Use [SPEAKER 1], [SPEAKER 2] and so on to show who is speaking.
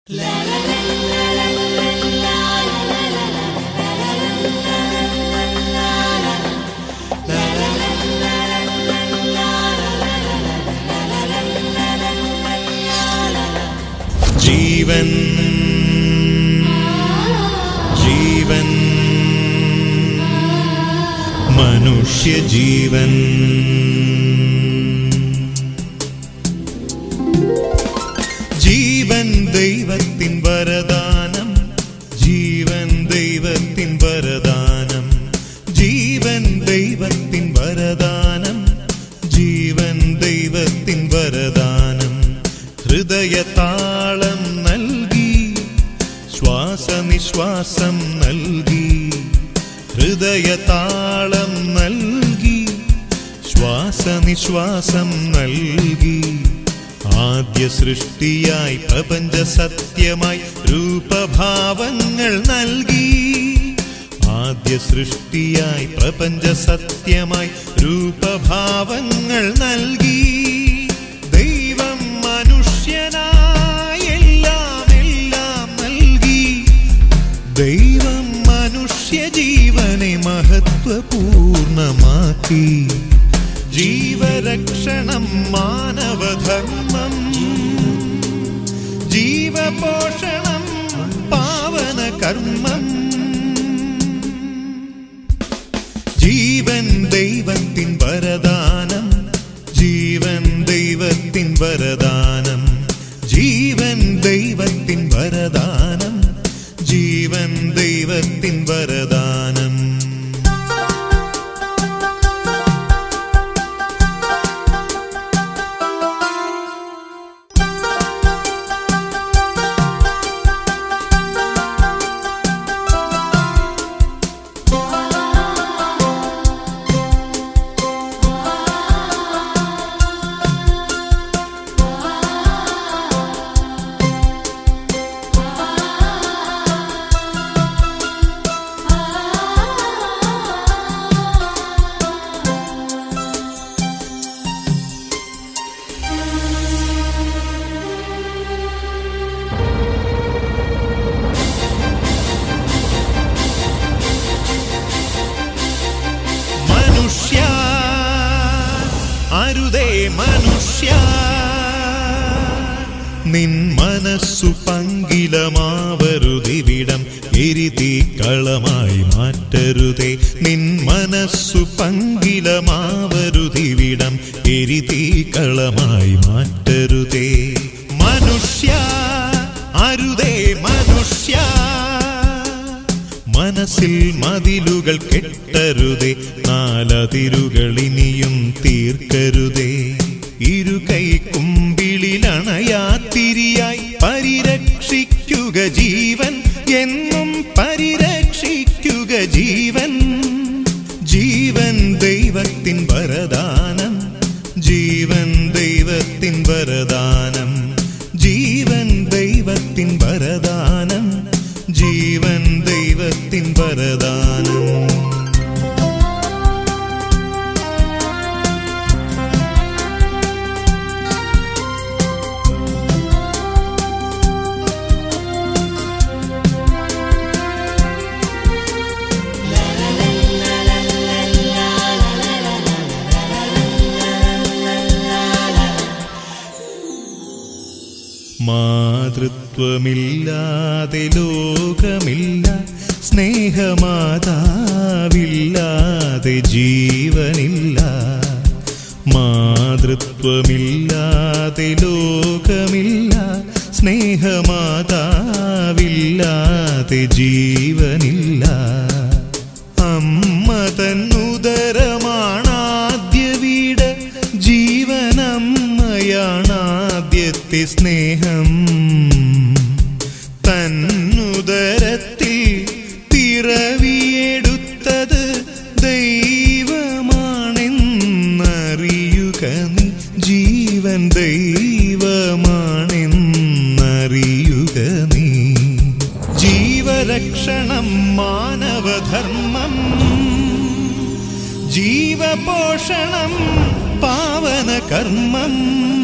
[SPEAKER 1] ജീവൻ ജീവൻ മനുഷ്യജീവൻ ജീവൻ ദൈവത്തിൻ വരദാനം ജീവൻ ദൈവത്തിൻ വരദാനം ജീവൻ ദൈവത്തിൻ വരദാനം ജീവൻ ദൈവത്തിൻ വരദാനം ഹൃദയതാളം നൽകി ശ്വാസനിശ്വാസം നൽകി ഹൃദയതാളം നൽകി ശ്വാസനിശ്വാസം നൽകി ആദ്യ സൃഷ്ടിയായി പ്രപഞ്ച സത്യമായി രൂപഭാവങ്ങൾ നൽകി ആദ്യ സൃഷ്ടിയായി പ്രപഞ്ച സത്യമായി രൂപഭാവങ്ങൾ നൽകി ദൈവം മനുഷ്യനായി എല്ലാം എല്ലാം നൽകി ദൈവം മനുഷ്യ ജീവനെ മഹത്വപൂർണമാക്കി ജീവരക്ഷണം മാനവധർമ്മം ജീവപോഷണം പാവന കർമ്മം ജീവൻ ദൈവത്തിൻ വരദാനം ജീവൻ ദൈവത്തിൻ വരദാനം ജീവൻ ദൈവത്തിൻ വരദാനം ജീവൻ ദൈവത്തിൻ വരദാനം മനുഷ്യ അരുതേ മനുഷ്യ നിൻ മനസ്സു പങ്കിലമാവരുതിവിടം എരിതീക്കളമായി മാറ്റരുതേ നിൻ മനസ്സു പങ്കിലമാവരുതിവിടം എരിതീക്കളമായി മാറ്റരുതേ മനുഷ്യ അരുതേ മനുഷ്യ മനസ്സിൽ മതിലുകൾ കെട്ടരുതേ നാലതിരുകൾ ഇനിയും തീർക്കരുതേ ഇരു കൈ കുമ്പിളിലണയാത്തിരിയായി പരിരക്ഷിക്കുക ജീവൻ എന്നും പരിരക്ഷിക്കുക ജീവൻ ജീവൻ ദൈവത്തിൻ വരദാനം ജീവൻ ദൈവത്തിൻ വരദാനം ജീവൻ ദൈവത്തിൻ വരദാനം ജീവൻ ദൈവത്തിൻ വരദാനം മാതൃത്വമില്ലാതെ ലോകമില്ല സ്നേഹമാതാവില്ലാതെ ജീവനില്ല മാതൃത്വമില്ലാതെ ലോകമില്ല സ്നേഹമാതാവില്ലാതെ ജീവനില്ല അമ്മ തന്നുദരമാണാദ്യ വീട് ജീവനമ്മയാണാദ്യത്തെ സ്നേഹം തന്നുദരത്തിൽ പിറവിയെടുത്തത് ദൈവമാണെന്നറിയുക നീ ജീവൻ ദൈവമാണെന്നറിയുക നീ ജീവരക്ഷണം മാനവധർമ്മം ജീവപോഷണം പാവന കർമ്മം